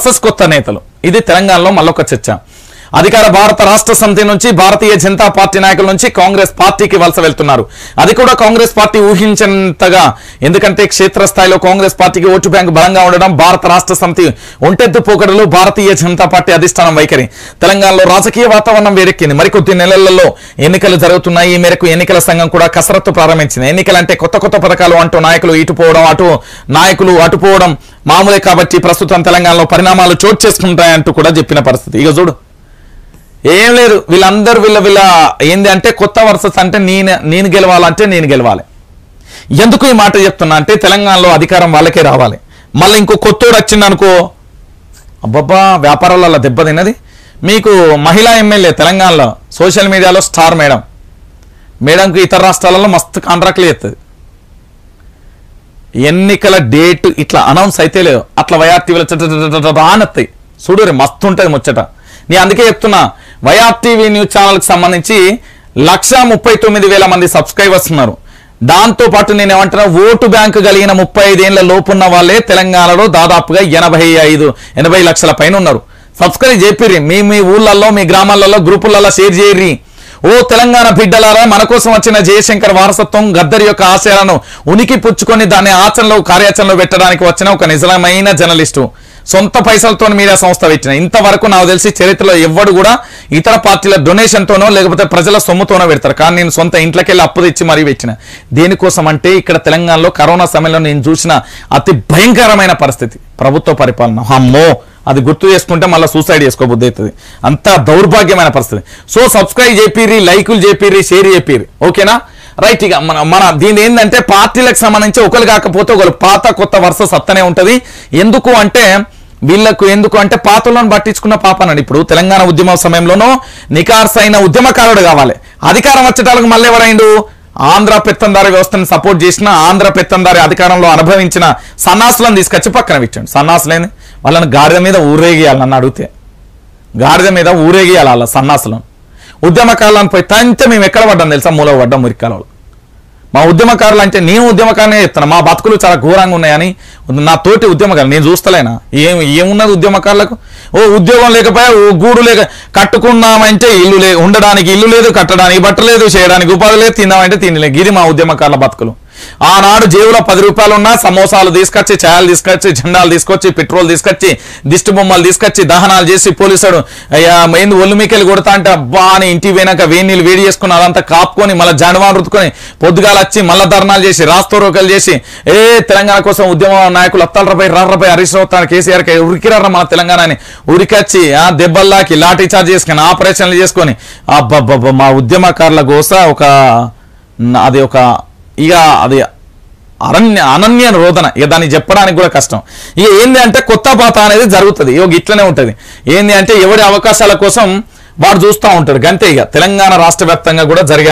versus కొత్త నేతలు ఇది తెలంగాణలో మళ్ళొక చర్చ అధికార భారత రాష్ట్ర సమితి నుంచి భారతీయ జనతా పార్టీ నాయకుల నుంచి కాంగ్రెస్ పార్టీకి వలస వెళ్తున్నారు అది కూడా కాంగ్రెస్ పార్టీ ఊహించినంతగా ఎందుకంటే క్షేత్రస్థాయిలో కాంగ్రెస్ పార్టీకి ఓటు బ్యాంకు బలంగా ఉండడం భారత రాష్ట్ర సమితి ఒంటెద్దు పోకడలు భారతీయ జనతా పార్టీ అధిష్టానం వైఖరి తెలంగాణలో రాజకీయ వాతావరణం వేడెక్కింది మరికొద్ది నెలలలో ఎన్నికలు జరుగుతున్నాయి ఈ మేరకు ఎన్నికల సంఘం కూడా కసరత్తు ప్రారంభించింది ఎన్నికలంటే కొత్త కొత్త పథకాలు అంటూ నాయకులు ఇటుపోవడం అటు నాయకులు అటుపోవడం మామూలే కాబట్టి ప్రస్తుతం తెలంగాణలో పరిణామాలు చోటు చేసుకుంటాయంటూ కూడా చెప్పిన పరిస్థితి ఇక చూడు ఏం లేదు వీళ్ళందరూ వీళ్ళ వీళ్ళ ఏంది అంటే కొత్త వర్సెస్ అంటే నేను నేను గెలవాలంటే నేను గెలవాలి ఎందుకు ఈ మాట చెప్తున్నా అంటే తెలంగాణలో అధికారం వాళ్ళకే రావాలి మళ్ళీ ఇంకో కొత్తోడు వచ్చింది అనుకో అబ్బబ్బా వ్యాపారాలలో దెబ్బతిన్నది మీకు మహిళా ఎమ్మెల్యే తెలంగాణలో సోషల్ మీడియాలో స్టార్ మేడం మేడంకి ఇతర రాష్ట్రాలలో మస్తు కాంట్రాక్ట్లు చేస్తుంది ఎన్నికల డేట్ ఇట్లా అనౌన్స్ అయితే లేదు అట్లా వైఆర్టీవీలో రానత్తాయి చూడు రే మస్తు ఉంటుంది ముచ్చట నీ అందుకే చెప్తున్నా వైఆర్టీవీ న్యూస్ ఛానల్కి సంబంధించి లక్ష ముప్పై తొమ్మిది వేల మంది సబ్స్క్రైబర్స్ ఉన్నారు దాంతో పాటు నేను ఏమంటున్నా ఓటు బ్యాంకు కలిగిన ముప్పై ఐదేళ్ల లోపున్న వాళ్ళే తెలంగాణలో దాదాపుగా ఎనభై ఐదు ఎనభై లక్షల పైన ఉన్నారు సబ్స్క్రైబ్ చేపిర్రి మీ మీ ఊళ్ళల్లో మీ గ్రామాలలో గ్రూపులలో షేర్ చేయర్రి ఓ తెలంగాణ బిడ్డలారా మన కోసం వచ్చిన జయశంకర్ వారసత్వం గద్దరి యొక్క ఆశయాలను ఉనికి పుచ్చుకొని దాన్ని ఆచరణలో కార్యాచరణలో పెట్టడానికి వచ్చిన ఒక నిజమైన జర్నలిస్టు సొంత పైసలతో మీడియా సంస్థ పెట్టిన ఇంతవరకు నాకు తెలిసి చరిత్రలో ఎవ్వడు కూడా ఇతర పార్టీల డొనేషన్ తోనో లేకపోతే ప్రజల సొమ్ముతోనో పెడతారు కానీ నేను సొంత ఇంట్లోకి వెళ్ళి అప్పు తెచ్చి మరీ పెట్టిన దేనికోసం అంటే ఇక్కడ తెలంగాణలో కరోనా సమయంలో నేను చూసిన అతి భయంకరమైన పరిస్థితి ప్రభుత్వ పరిపాలన అమ్మో అది గుర్తు చేసుకుంటే మళ్ళీ సూసైడ్ చేసుకోబుద్ధి అవుతుంది అంత దౌర్భాగ్యమైన పరిస్థితి సో సబ్స్క్రైబ్ చేపిరి లైకులు చేపిరి షేర్ చేపిరి ఓకేనా రైట్ ఇక మన మన దీని ఏంటంటే పార్టీలకు సంబంధించి ఒకరు కాకపోతే ఒకరు పాత కొత్త వరుస సత్తనే ఉంటది ఎందుకు అంటే వీళ్ళకు ఎందుకు అంటే పాతలను పట్టించుకున్న పాపనండి ఇప్పుడు తెలంగాణ ఉద్యమ సమయంలోనూ నికార్సైన ఉద్యమకారుడు కావాలి అధికారం వచ్చేటాలకు మళ్ళీ ఎవరైండు ఆంధ్ర పెత్తందారి వ్యవస్థను సపోర్ట్ చేసిన ఆంధ్ర పెత్తందారి అధికారంలో అనుభవించిన సన్నాసులను తీసుకొచ్చి పక్కన పెట్టండి సన్నాసులేని వాళ్ళని గాడిద మీద ఊరేగియాలి నన్ను అడిగితే గాడిద మీద ఊరేగియాలి వాళ్ళ సన్నాసులను ఉద్యమకారులను పోయి తంతే మేము ఎక్కడ పడ్డాం తెలుసా మూల పడ్డాం మురికాలలో మా ఉద్యమకారులు అంటే నేను ఉద్యమకారులనే చెప్తాను మా బతుకులు చాలా ఘోరంగా ఉన్నాయని నా తోటి ఉద్యమకారులు నేను చూస్తలేనా ఏం ఏమున్నది ఉద్యమకారులకు ఓ ఉద్యోగం లేకపోయా ఓ గూడు లేక కట్టుకున్నామంటే ఇల్లు లే ఉండడానికి ఇల్లు లేదు కట్టడానికి బట్ట లేదు చేయడానికి ఉపాధి లేదు తిందామంటే తినలేదు ఇది మా ఉద్యమకారుల బతుకులు ఆనాడు జేబులో పది రూపాయలు ఉన్నా సమోసాలు తీసుకొచ్చి ఛాయలు తీసుకొచ్చి జెండాలు తీసుకొచ్చి పెట్రోల్ తీసుకొచ్చి దిష్టి బొమ్మలు తీసుకొచ్చి దహనాలు చేసి పోలీసుడు అయ్యా ఏంది ఒళ్ళు మీకెళ్ళి కొడతా అంటే అబ్బా అని ఇంటికి పోయినాక వేడి నీళ్ళు వేడి చేసుకుని అదంతా కాపుకొని మళ్ళీ జండవాన్ రుతుకొని పొద్దుగాలు వచ్చి మళ్ళీ ధర్నాలు చేసి రాస్తోరోకలు చేసి ఏ తెలంగాణ కోసం ఉద్యమ నాయకులు అత్తాలపై రర్రపై హరీష్ రావు తన కేసీఆర్ కి ఉరికిరారా మన తెలంగాణ అని ఉరికొచ్చి ఆ దెబ్బల్లాకి లాఠీ చార్జ్ చేసుకొని ఆపరేషన్లు చేసుకొని అబ్బబ్బబ్బ మా ఉద్యమకారుల గోస ఒక అది ఒక ఇక అది అరణ్య అనన్య రోదన ఇక దాన్ని చెప్పడానికి కూడా కష్టం ఇక ఏంది అంటే కొత్త పాత అనేది జరుగుతుంది ఇక ఇట్లనే ఉంటుంది ఏంది అంటే ఎవరి అవకాశాల కోసం వాడు చూస్తూ ఉంటాడు గంతే ఇక తెలంగాణ రాష్ట్ర వ్యాప్తంగా కూడా జరిగే